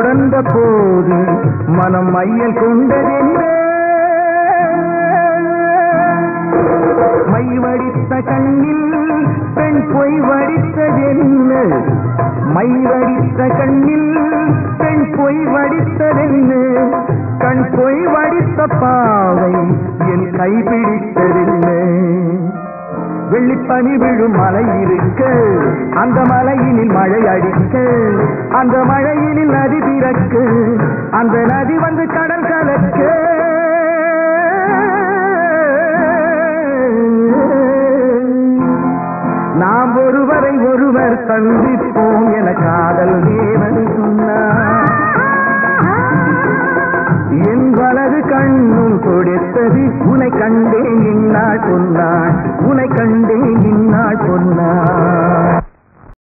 பிறந்த போது மனம் மையல் கொண்டதென்றே மை வடித்த கண்ணில் பெண் பொய் வடித்ததென்ன மை வடித்த கண்ணில் பெண் பொய் வடித்ததென்ன கண் பொய் வடித்த பாவை என் கைபிடித்ததென்ன வெள்ளிப்பனி விழும் மலை இருக்க அந்த மலையினில் மழை அடிக்க அந்த மழையினில் நதி திறக்க அந்த நதி வந்து கடல் கலக்க நாம் ஒருவரை ஒருவர் சந்திப்போம் என காதல் தேவன் சொன்னார் என் வலது கண்ணும் கொடுத்தது உனை கண்டேன் இந்நாள் சொன்னாள் உனை கண்டேன்